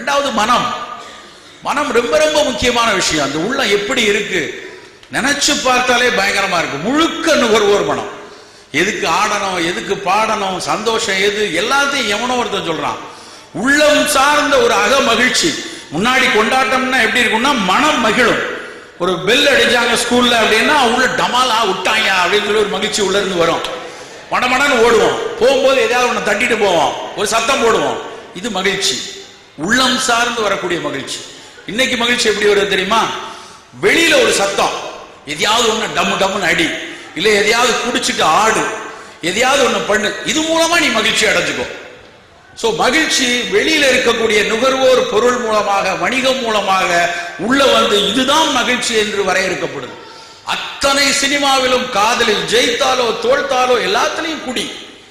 ரெண்டாவது மனம் மனம் ரொம்ப ரொம்ப முக்கியமான விஷயம் அந்த உள்ளம் எப்படி இருக்கு நினைச்சு பார்த்தாலே பயங்கரமா இருக்கு முழுக்க நுகர்வோர் மனம் எதுக்கு ஆடணும் எதுக்கு பாடணும் சந்தோஷம் எது எல்லாத்தையும் எவனோ ஒருத்தன் சொல்றான் உள்ளம் சார்ந்த ஒரு அக மகிழ்ச்சி முன்னாடி கொண்டாட்டம்னா எப்படி இருக்கும்னா மனம் மகிழும் ஒரு பெல் அடிச்சாங்க ஸ்கூல்ல அப்படின்னா உள்ள டமாலா விட்டாங்க அப்படின்னு சொல்லி ஒரு மகிழ்ச்சி உள்ள இருந்து வரும் மடமடன்னு ஓடுவோம் போகும்போது எதையாவது ஒன்று தட்டிட்டு போவோம் ஒரு சத்தம் போடுவோம் இது மகிழ்ச்சி உள்ளம் சார்ந்து வரக்கூடிய மகிழ்ச்சி இன்னைக்கு மகிழ்ச்சி எப்படி வருது தெரியுமா வெளியில ஒரு சத்தம் எதையாவது ஒண்ணு டம்மு டம்முன்னு அடி இல்ல எதையாவது குடிச்சிட்டு ஆடு எதையாவது ஒண்ணு பண்ணு இது மூலமா நீ மகிழ்ச்சி அடைஞ்சுக்கோ சோ மகிழ்ச்சி வெளியில இருக்கக்கூடிய நுகர்வோர் பொருள் மூலமாக வணிகம் மூலமாக உள்ள வந்து இதுதான் மகிழ்ச்சி என்று வரையறுக்கப்படுது அத்தனை சினிமாவிலும் காதலில் ஜெயித்தாலோ தோல்த்தாலோ எல்லாத்துலயும் குடி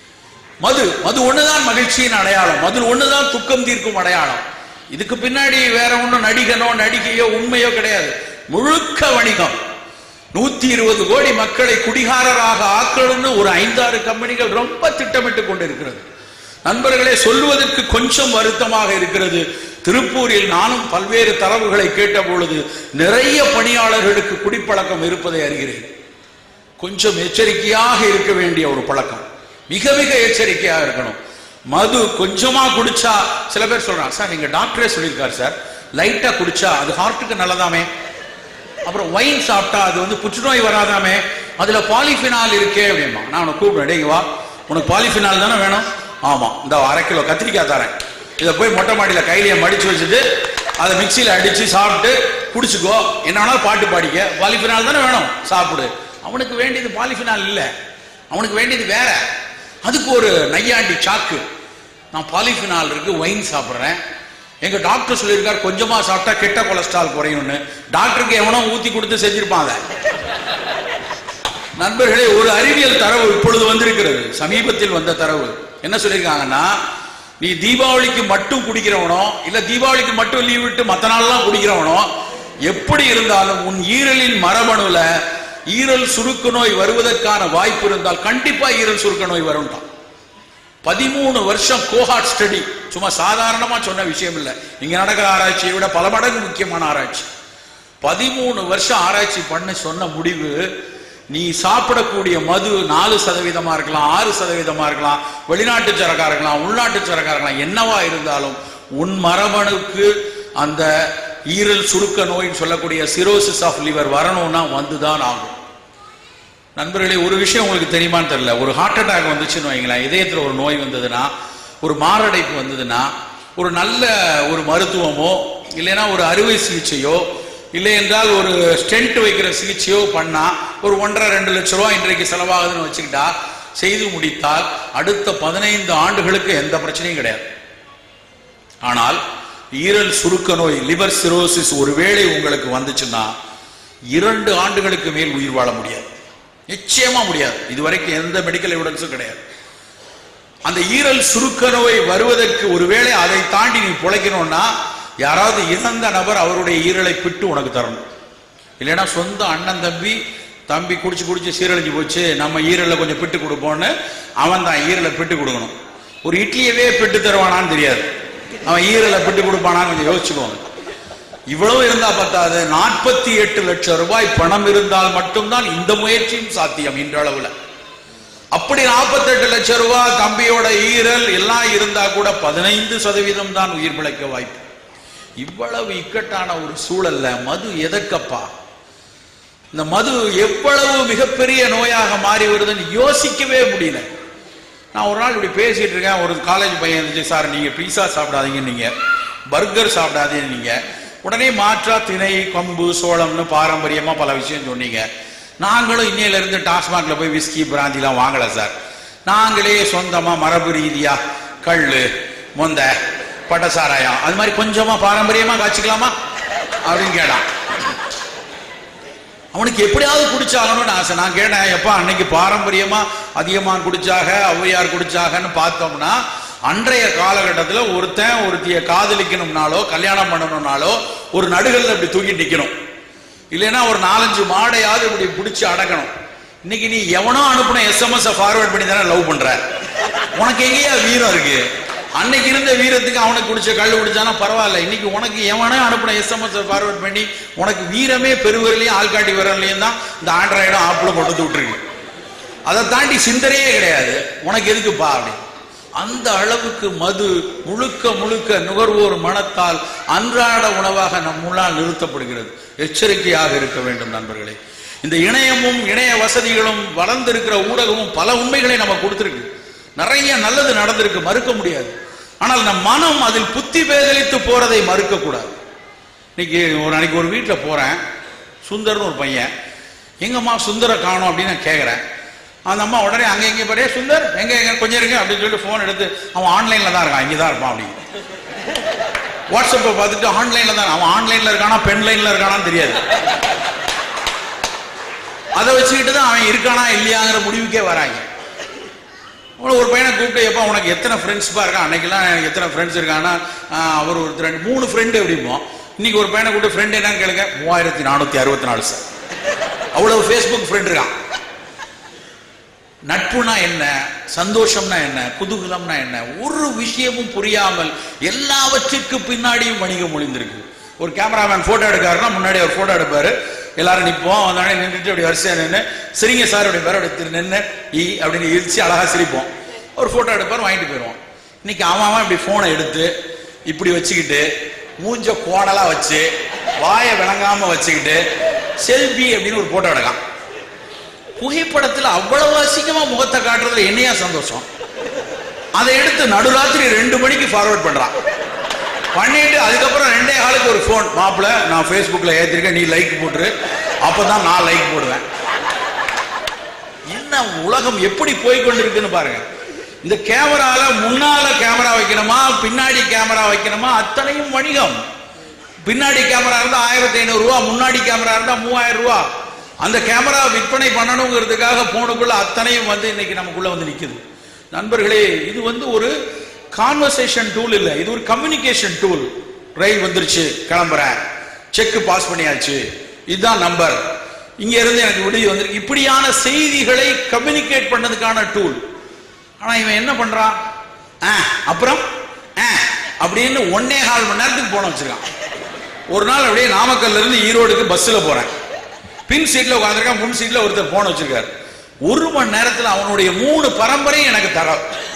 மது மது ஒண்ணுதான் மகிழ்ச்சியின் அடையாளம் மது ஒண்ணுதான் துக்கம் தீர்க்கும் அடையாளம் இதுக்கு பின்னாடி வேற ஒண்ணும் நடிகனோ நடிகையோ உண்மையோ கிடையாது முழுக்க வணிகம் நூத்தி இருபது கோடி மக்களை குடிகாரராக ஆக்கணும்னு ஒரு ஐந்தாறு கம்பெனிகள் ரொம்ப திட்டமிட்டு கொண்டிருக்கிறது நண்பர்களே சொல்லுவதற்கு கொஞ்சம் வருத்தமாக இருக்கிறது திருப்பூரில் நானும் பல்வேறு தரவுகளை கேட்ட பொழுது நிறைய பணியாளர்களுக்கு குடிப்பழக்கம் இருப்பதை அறிகிறேன் கொஞ்சம் எச்சரிக்கையாக இருக்க வேண்டிய ஒரு பழக்கம் மிக மிக எச்சரிக்கையாக இருக்கணும் மது கொஞ்சமா குடிச்சா சில பேர் சொல்றாங்க சார் எங்க டாக்டரே சொல்லியிருக்காரு சார் லைட்டா குடிச்சா அது ஹார்ட்டுக்கு நல்லதாமே அப்புறம் ஒயின் சாப்பிட்டா அது வந்து புற்றுநோய் வராதாமே அதுல பாலிஃபினால் இருக்கே அப்படிமா நான் உனக்கு கூப்பிடுறேன் டேய், இங்க வா உனக்கு பாலிஃபினால் தானே வேணும் ஆமா இந்த அரை கிலோ கத்திரிக்காய் தரேன் இதை போய் மொட்டை மாடியில கையிலேயே மடிச்சு வச்சுட்டு அதை மிக்சியில அடிச்சு சாப்பிட்டு குடிச்சுக்கோ என்ன வேணாலும் பாட்டு பாடிக்க பாலிஃபினால் தானே வேணும் சாப்பிடு அவனுக்கு வேண்டியது பாலிஃபினால் இல்ல அவனுக்கு வேண்டியது வேற அதுக்கு ஒரு நையாண்டி சாக்கு நான் பாலிஃபினால் இருக்கு ஒயின் சாப்பிடுறேன் எங்க டாக்டர் சொல்லியிருக்காரு கொஞ்சமா சாப்பிட்டா கெட்ட கொலஸ்ட்ரால் குறையும்னு டாக்டருக்கு எவனோ ஊத்தி கொடுத்து செஞ்சிருப்பான் அதை நண்பர்களே ஒரு அறிவியல் தரவு இப்பொழுது வந்திருக்கிறது சமீபத்தில் வந்த தரவு என்ன சொல்லியிருக்காங்கன்னா நீ தீபாவளிக்கு மட்டும் குடிக்கிறவனோ இல்ல தீபாவளிக்கு மட்டும் லீவ் விட்டு மத்த நாள்லாம் குடிக்கிறவனோ எப்படி இருந்தாலும் உன் ஈரலின் மரபணுல ஈரல் சுருக்க நோய் வருவதற்கான வாய்ப்பு இருந்தால் கண்டிப்பா ஈரல் சுருக்க நோய் வரும்ட்டான் பதிமூணு வருஷம் கோஹாட் ஸ்டடி சும்மா சாதாரணமா சொன்ன விஷயம் இல்ல இங்க நடக்கிற ஆராய்ச்சியை விட பல மடங்கு முக்கியமான ஆராய்ச்சி பதிமூணு வருஷம் ஆராய்ச்சி பண்ண சொன்ன முடிவு நீ சாப்பிடக்கூடிய மது நாலு சதவீதமா இருக்கலாம் ஆறு சதவீதமா இருக்கலாம் வெளிநாட்டு சரக்கா இருக்கலாம் உள்நாட்டு சரக்கா இருக்கலாம் என்னவா இருந்தாலும் உன் மரபணுக்கு அந்த ஈரல் சுருக்க நோயின்னு சொல்லக்கூடிய சிரோசிஸ் ஆஃப் லிவர் வரணும்னா வந்துதான் ஆகும் நண்பர்களே ஒரு விஷயம் உங்களுக்கு தெரியுமான்னு தெரியல ஒரு ஹார்ட் அட்டாக் வந்துச்சுன்னு வைங்களேன் இதயத்துல ஒரு நோய் வந்ததுன்னா ஒரு மாரடைப்பு வந்ததுன்னா ஒரு நல்ல ஒரு மருத்துவமோ இல்லைன்னா ஒரு அறுவை சிகிச்சையோ இல்லை என்றால் ஒரு ஸ்டென்ட் வைக்கிற சிகிச்சையோ பண்ணா ஒரு ஒன்றரை ரெண்டு லட்ச ரூபா இன்றைக்கு செலவாகுதுன்னு வச்சுக்கிட்டா செய்து முடித்தால் அடுத்த பதினைந்து ஆண்டுகளுக்கு எந்த பிரச்சனையும் கிடையாது ஆனால் ஈரல் சுருக்க நோய் லிவர் சிரோசிஸ் ஒருவேளை உங்களுக்கு வந்துச்சுன்னா இரண்டு ஆண்டுகளுக்கு மேல் உயிர் வாழ முடியாது நிச்சயமா முடியாது இதுவரைக்கும் எந்த மெடிக்கல் எவிடன்ஸும் கிடையாது அந்த ஈரல் சுருக்க நோய் வருவதற்கு ஒருவேளை அதை தாண்டி நீ பிழைக்கணும்னா யாராவது இறந்த நபர் அவருடைய ஈரலை பிட்டு உனக்கு தரணும் இல்லைன்னா சொந்த அண்ணன் தம்பி தம்பி குடிச்சு குடிச்சு சீரழிஞ்சு போச்சு நம்ம ஈரலை கொஞ்சம் பிட்டு கொடுப்போம்னு அவன் தான் ஈரலை பிட்டு கொடுக்கணும் ஒரு இட்லியவே பிட்டு தருவானான்னு தெரியாது அவன் ஈரலை பிட்டு கொடுப்பானான்னு கொஞ்சம் யோசிச்சுக்கோங்க இவ்வளவு இருந்தா பத்தாது நாற்பத்தி எட்டு லட்சம் ரூபாய் பணம் இருந்தால் மட்டும்தான் இந்த முயற்சியும் சாத்தியம் இன்றளவுல அப்படி 48 லட்சம் ரூபாய் தம்பியோட ஈரல் எல்லாம் இருந்தா கூட பதினைந்து சதவீதம் தான் உயிர் பிழைக்க வாய்ப்பு இவ்வளவு இக்கட்டான ஒரு சூழல்ல மது எதற்கப்பா இந்த மது எவ்வளவு மிகப்பெரிய நோயாக மாறி வருதுன்னு யோசிக்கவே முடியல நான் ஒரு நாள் இப்படி பேசிட்டு இருக்கேன் ஒரு காலேஜ் பையன் இருந்துச்சு சார் நீங்க பீஸா சாப்பிடாதீங்க நீங்க பர்கர் சாப்பிடாதீங்க நீங்க உடனே மாற்றா திணை கம்பு சோளம்னு பாரம்பரியமா பல விஷயம் சொன்னீங்க நாங்களும் இன்னையில இருந்து டாஸ்மாக்ல போய் விஸ்கி பிராந்திலாம் வாங்கல சார் நாங்களே சொந்தமா மரபு ரீதியா கள்ளு மொந்த பட்டசாராயம் அது மாதிரி கொஞ்சமா பாரம்பரியமா காய்ச்சிக்கலாமா அப்படின்னு கேட்டான் அவனுக்கு எப்படியாவது குடிச்சாகணும்னு ஆசை நான் கேட்டேன் எப்பா அன்னைக்கு பாரம்பரியமா அதிகமாக குடிச்சாக ஔவையார் குடிச்சாகன்னு பார்த்தோம்னா அன்றைய காலகட்டத்தில் ஒருத்தன் ஒருத்திய காதலிக்கணும்னாலோ கல்யாணம் பண்ணணும்னாலோ ஒரு நடுகல்ல இப்படி தூக்கி நிக்கணும் இல்லைன்னா ஒரு நாலஞ்சு மாடையாவது இப்படி பிடிச்சி அடக்கணும் இன்னைக்கு நீ எவனோ அனுப்புன எஸ்எம்எஸ் ஃபார்வர்ட் பண்ணி தானே லவ் பண்ற உனக்கு எங்கேயா வீரம் இருக்கு அன்னைக்கு இருந்த வீரத்துக்கு அவனுக்கு குடிச்ச கல் குடிச்சானா பரவாயில்ல இன்னைக்கு உனக்கு எவனே அனுப்பின எஸ்எம்எஸ் ஃபார்வர்ட் பண்ணி உனக்கு வீரமே பெருவரிலையும் ஆள்காட்டி விரலையும் தான் இந்த ஆண்ட்ராய்டும் ஆப்பிள் போட்டு விட்டுருக்கு அதை தாண்டி சிந்தனையே கிடையாது உனக்கு எதுக்குப்பா அப்படி அந்த அளவுக்கு மது முழுக்க முழுக்க நுகர்வோர் மனத்தால் அன்றாட உணவாக நம் முன்னால் நிறுத்தப்படுகிறது எச்சரிக்கையாக இருக்க வேண்டும் நண்பர்களே இந்த இணையமும் இணைய வசதிகளும் வளர்ந்திருக்கிற ஊடகமும் பல உண்மைகளை நம்ம கொடுத்திருக்கு நிறைய நல்லது நடந்திருக்கு மறுக்க முடியாது ஆனால் நம் மனம் அதில் புத்தி பேதலித்து போறதை மறுக்க கூடாது இன்னைக்கு ஒரு அன்னைக்கு ஒரு வீட்டில் போறேன் சுந்தர்னு ஒரு பையன் எங்கம்மா சுந்தரை காணோம் அப்படின்னு நான் கேட்குறேன் அந்த அம்மா உடனே அங்கே இங்கே பாரு சுந்தர் எங்க எங்க கொஞ்சம் இருங்க அப்படின்னு சொல்லிட்டு ஃபோன் எடுத்து அவன் ஆன்லைன்ல தான் இருக்கான் இங்கே தான் இருப்பான் அப்படின்னு வாட்ஸ்அப்பை பார்த்துட்டு ஆன்லைன்ல தான் அவன் ஆன்லைன்ல இருக்கானா பென் லைன்ல இருக்கானான்னு தெரியாது அதை வச்சுக்கிட்டு தான் அவன் இருக்கானா இல்லையாங்கிற முடிவுக்கே வராங்க அப்புறம் ஒரு பையனை கூப்பிட்டு எப்போ உனக்கு எத்தனை ஃப்ரெண்ட்ஸ் பா இருக்கான் அன்னைக்கெல்லாம் எனக்கு எத்தனை ஃப்ரெண்ட்ஸ் இருக்கான்னா ஆஹ், அவர் ஒரு ரெண்டு மூணு ஃப்ரெண்டு எப்படிமோ இன்னைக்கு ஒரு பையனை கூப்பிட்டு ஃப்ரெண்ட் என்னன்னு கேளுங்க மூவாயிரத்தி நானூற்றி அறுபத்தி நாலு சார் அவ்வளவு ஃபேஸ்புக் ஃப்ரெண்ட் இருக்கான் நட்புனா என்ன சந்தோஷம்னா என்ன குதூகலம்னா என்ன ஒரு விஷயமும் புரியாமல் எல்லாவற்றிற்கு பின்னாடியும் வணிகம் ஒளிந்திருக்கு ஒரு கேமராமேன் போட்டோ எடுக்காருன்னா முன்னாடி அவர் போட்டோ எடுப்பாரு எல்லாரும் நிற்போம் வந்தோடனே நின்றுட்டு அப்படி வரிசையா நின்று சரிங்க சார் அப்படி பேர் அப்படி நின்று ஈ அப்படின்னு இழிச்சு அழகா சிரிப்போம் ஒரு போட்டோ எடுப்பார் வாங்கிட்டு போயிடுவோம் இன்னைக்கு அவன் அவன் இப்படி போனை எடுத்து இப்படி வச்சுக்கிட்டு மூஞ்ச கோடலா வச்சு வாயை விளங்காம வச்சுக்கிட்டு செல்ஃபி அப்படின்னு ஒரு போட்டோ எடுக்கான் புகைப்படத்துல அவ்வளவு அசிங்கமா முகத்தை காட்டுறதுல என்னையா சந்தோஷம் அதை எடுத்து நடுராத்திரி ரெண்டு மணிக்கு ஃபார்வர்ட் பண்றான் பண்ணிட்டு அதுக்கப்புறம் ரெண்டே ஆளுக்கு ஒரு ஃபோன் மாப்பிள நான் ஃபேஸ்புக்கில் ஏற்றிருக்கேன் நீ லைக் போட்டுரு அப்பதான் நான் லைக் போடுவேன் என்ன உலகம் எப்படி போய் கொண்டிருக்குன்னு பாருங்க இந்த கேமரால முன்னால கேமரா வைக்கணுமா பின்னாடி கேமரா வைக்கணுமா அத்தனையும் வணிகம் பின்னாடி கேமரா இருந்தா ஆயிரத்தி ஐநூறு ரூபா முன்னாடி கேமரா இருந்தா மூவாயிரம் ரூபா அந்த கேமரா விற்பனை பண்ணணுங்கிறதுக்காக போனுக்குள்ள அத்தனையும் வந்து இன்னைக்கு நமக்குள்ள வந்து நிக்குது நண்பர்களே இது வந்து ஒரு கான்வர்சேஷன் டூல் இல்ல இது ஒரு கம்யூனிகேஷன் டூல் ரயில் வந்துருச்சு கிளம்புறேன் செக் பாஸ் பண்ணியாச்சு இதுதான் நம்பர் இங்க இருந்து எனக்கு விடுதி வந்து இப்படியான செய்திகளை கம்யூனிகேட் பண்ணதுக்கான டூல் ஆனா இவன் என்ன பண்றான் ஆ, அப்புறம் ஆ, அப்படின்னு ஒன்னே கால் மணி நேரத்துக்கு போன வச்சிருக்கான் ஒரு நாள் அப்படியே நாமக்கல்ல இருந்து ஈரோடுக்கு பஸ்ல போறேன் பின் சீட்ல உட்காந்துருக்கான் முன் சீட்ல ஒருத்தர் போன வச்சிருக்காரு ஒரு மணி நேரத்துல அவனுடைய மூணு பரம்பரையும் எனக்கு தர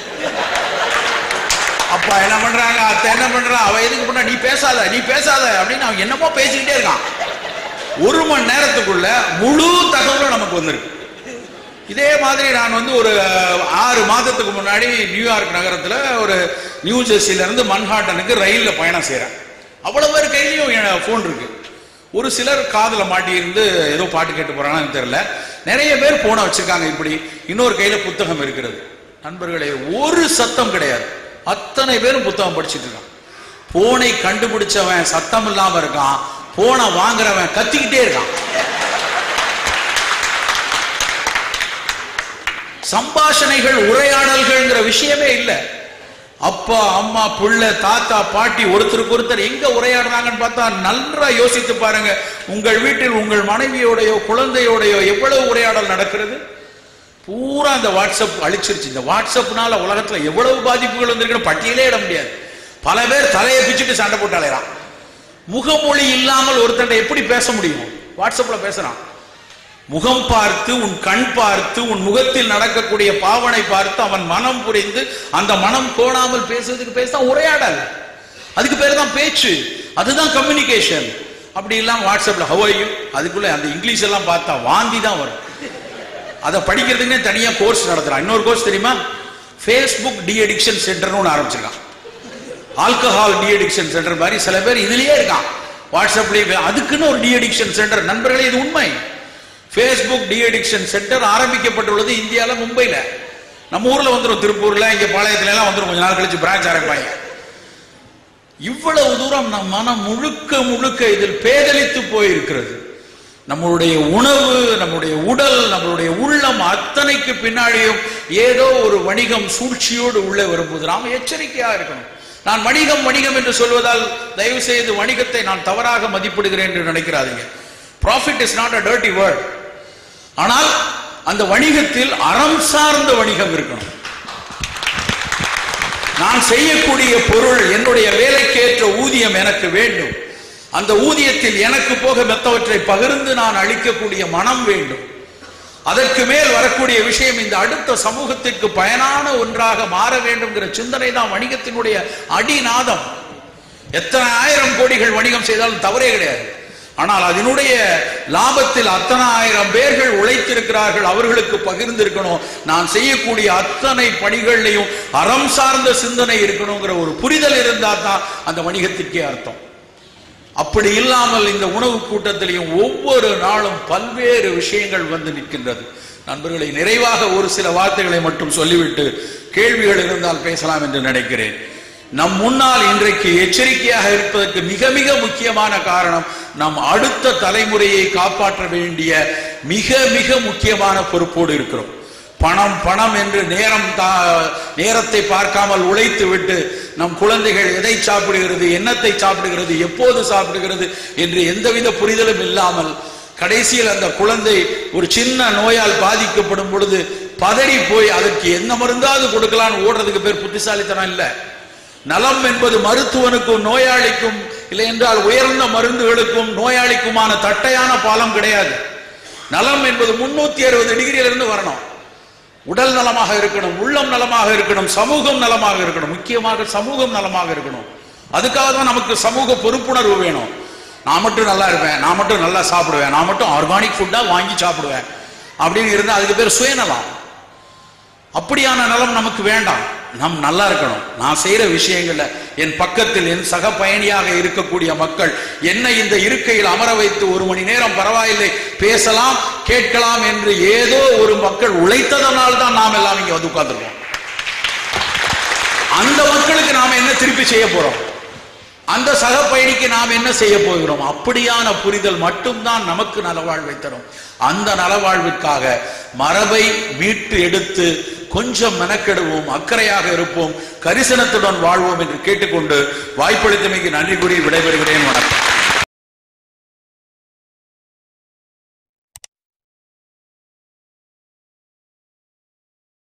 அப்பா என்ன பண்றாங்க அத்தை என்ன பண்றா அவ எதுக்கு பண்ணா நீ பேசாத நீ பேசாத அப்படின்னு அவன் என்னமோ பேசிக்கிட்டே இருக்கான் ஒரு மணி நேரத்துக்குள்ள முழு தகவலும் நமக்கு வந்திருக்கு இதே மாதிரி நான் வந்து ஒரு அஹ், ஆறு மாதத்துக்கு முன்னாடி நியூயார்க் நகரத்துல ஒரு நியூ ஜெர்சில இருந்து மன்ஹாட்டனுக்கு ரயில்ல பயணம் செய்றேன் அவ்வளவு பேர் கையிலையும் என் ஃபோன் இருக்கு ஒரு சிலர் காதுல மாட்டி இருந்து ஏதோ பாட்டு கேட்டு போறாங்கன்னு தெரியல நிறைய பேர் போன வச்சிருக்காங்க இப்படி இன்னொரு கையில புத்தகம் இருக்கிறது நண்பர்களே ஒரு சத்தம் கிடையாது அத்தனை பேரும் புத்தகம் படிச்சிட்டு இருக்கான் போனை கண்டுபிடிச்சவன் சத்தம் இல்லாம இருக்கான் போனை வாங்குறவன் கத்திக்கிட்டே இருக்கான் சம்பாஷணைகள் உரையாடல்கள்ங்கிற விஷயமே இல்ல அப்பா அம்மா புள்ள தாத்தா பாட்டி ஒருத்தருக்கு ஒருத்தர் எங்க உரையாடுறாங்கன்னு பார்த்தா நன்றா யோசித்து பாருங்க உங்கள் வீட்டில் உங்கள் மனைவியோடையோ குழந்தையோடையோ எவ்வளவு உரையாடல் நடக்கிறது பூரா இந்த வாட்ஸ்அப் அழிச்சிருச்சு இந்த வாட்ஸ்அப்னால உலகத்துல எவ்வளவு பாதிப்புகள் வந்திருக்குன்னு பட்டியலே இட முடியாது பல பேர் தலையை பிச்சுட்டு சண்டை போட்டு அலையறான் முகமொழி இல்லாமல் ஒருத்தன்ட்ட எப்படி பேச முடியும் வாட்ஸ்அப்ல பேசுறான் முகம் பார்த்து உன் கண் பார்த்து உன் முகத்தில் நடக்கக்கூடிய பாவனை பார்த்து அவன் மனம் புரிந்து அந்த மனம் கோணாமல் பேசுறதுக்கு பேச உரையாடல் அதுக்கு பேர் தான் பேச்சு அதுதான் கம்யூனிகேஷன் அப்படி இல்லாம வாட்ஸ்அப்ல ஹவையும் அதுக்குள்ள அந்த இங்கிலீஷ் எல்லாம் பார்த்தா வாந்தி தான் வரும் அதை படிக்கிறதுக்குன்னே தனியா கோர்ஸ் நடத்துறான் இன்னொரு கோர்ஸ் தெரியுமா ஃபேஸ்புக் டி அடிக்ஷன் சென்டர்னு ஒன்று ஆரம்பிச்சிருக்கான் ஆல்கஹால் டி அடிக்ஷன் சென்டர் மாதிரி சில பேர் இதுலயே இருக்கான் வாட்ஸ்அப்லயே அதுக்குன்னு ஒரு டி அடிக்ஷன் சென்டர் நண்பர்களே இது உண்மை ஃபேஸ்புக் டி அடிக்ஷன் சென்டர் ஆரம்பிக்கப்பட்டுள்ளது இந்தியால மும்பைல நம்ம ஊர்ல வந்துரும் திருப்பூர்ல இங்க பாளையத்துல எல்லாம் வந்துரும் கொஞ்ச நாள் கழிச்சு பிரான்ச் ஆரம்பிப்பாங்க இவ்வளவு தூரம் நம் மனம் முழுக்க முழுக்க இதில் பேதலித்து போயிருக்கிறது நம்மளுடைய உணவு நம்முடைய உடல் நம்மளுடைய உள்ளம் அத்தனைக்கு பின்னாடியும் ஏதோ ஒரு வணிகம் சூழ்ச்சியோடு உள்ளே வரும்போது நாம் எச்சரிக்கையா இருக்கணும் நான் வணிகம் வணிகம் என்று சொல்வதால் தயவு செய்து வணிகத்தை நான் தவறாக மதிப்பிடுகிறேன் என்று நினைக்கிறாதீங்க profit is not a dirty word ஆனால் அந்த வணிகத்தில் அறம் சார்ந்த வணிகம் இருக்கணும் நான் செய்யக்கூடிய பொருள் என்னுடைய வேலைக்கேற்ற ஊதியம் எனக்கு வேண்டும் அந்த ஊதியத்தில் எனக்கு போக மெத்தவற்றை பகிர்ந்து நான் அளிக்கக்கூடிய மனம் வேண்டும் அதற்கு மேல் வரக்கூடிய விஷயம் இந்த அடுத்த சமூகத்திற்கு பயனான ஒன்றாக மாற வேண்டும்ங்கிற சிந்தனை தான் வணிகத்தினுடைய அடிநாதம் எத்தனை ஆயிரம் கோடிகள் வணிகம் செய்தாலும் தவறே கிடையாது ஆனால் அதனுடைய லாபத்தில் அத்தனை ஆயிரம் பேர்கள் உழைத்திருக்கிறார்கள் அவர்களுக்கு பகிர்ந்திருக்கணும் நான் செய்யக்கூடிய அத்தனை பணிகள்லையும் அறம் சார்ந்த சிந்தனை இருக்கணுங்கிற ஒரு புரிதல் இருந்தால் தான் அந்த வணிகத்திற்கே அர்த்தம் அப்படி இல்லாமல் இந்த உணவு கூட்டத்திலையும் ஒவ்வொரு நாளும் பல்வேறு விஷயங்கள் வந்து நிற்கின்றது நண்பர்களை நிறைவாக ஒரு சில வார்த்தைகளை மட்டும் சொல்லிவிட்டு கேள்விகள் இருந்தால் பேசலாம் என்று நினைக்கிறேன் நம் முன்னால் இன்றைக்கு எச்சரிக்கையாக இருப்பதற்கு மிக மிக முக்கியமான காரணம் நம் அடுத்த தலைமுறையை காப்பாற்ற வேண்டிய மிக மிக முக்கியமான பொறுப்போடு இருக்கிறோம் பணம் பணம் என்று நேரம் தா- நேரத்தை பார்க்காமல் உழைத்து விட்டு நம் குழந்தைகள் எதை சாப்பிடுகிறது என்னத்தை சாப்பிடுகிறது எப்போது சாப்பிடுகிறது என்று எந்தவித புரிதலும் இல்லாமல் கடைசியில் அந்த குழந்தை ஒரு சின்ன நோயால் பாதிக்கப்படும் பொழுது பதறி போய் அதற்கு என்ன மருந்தாவது கொடுக்கலாம்னு ஓடுறதுக்கு பேர் புத்திசாலித்தனம் இல்லை நலம் என்பது மருத்துவனுக்கும் நோயாளிக்கும் இல்லை என்றால் உயர்ந்த மருந்துகளுக்கும் நோயாளிக்குமான தட்டையான பாலம் கிடையாது நலம் என்பது முன்னூத்தி அறுபது டிகிரியிலிருந்து வரணும் உடல் நலமாக இருக்கணும் உள்ளம் நலமாக இருக்கணும் சமூகம் நலமாக இருக்கணும் முக்கியமாக சமூகம் நலமாக இருக்கணும் அதுக்காக தான் நமக்கு சமூக பொறுப்புணர்வு வேணும் நான் மட்டும் நல்லா இருப்பேன் நான் மட்டும் நல்லா சாப்பிடுவேன் நான் மட்டும் ஆர்கானிக் ஃபுட்டா வாங்கி சாப்பிடுவேன் அப்படின்னு இருந்தா அதுக்கு பேர் சுயநலம் அப்படியான நலம் நமக்கு வேண்டாம் நம் நல்லா இருக்கணும் நான் செய்யற விஷயங்கள்ல என் பக்கத்தில் என் சக பயணியாக இருக்கக்கூடிய மக்கள் என்னை இந்த இருக்கையில் அமர வைத்து ஒரு மணி நேரம் பரவாயில்லை பேசலாம் கேட்கலாம் என்று ஏதோ ஒரு மக்கள் உழைத்ததனால் தான் நாம் எல்லாம் இங்க வந்து உட்கார்ந்துருக்கோம் அந்த மக்களுக்கு நாம என்ன திருப்பி செய்ய போறோம் அந்த சக பயணிக்கு நாம் என்ன செய்ய போகிறோம் அப்படியான புரிதல் மட்டும்தான் நமக்கு நலவாழ்வை தரும் அந்த நலவாழ்விற்காக மரபை மீட்டு எடுத்து கொஞ்சம் மெனக்கெடுவோம் அக்கறையாக இருப்போம் கரிசனத்துடன் வாழ்வோம் என்று கேட்டுக்கொண்டு வாய்ப்பளித்தமைக்கு நன்றி கூறி விடைபெறுகிறேன் வணக்கம்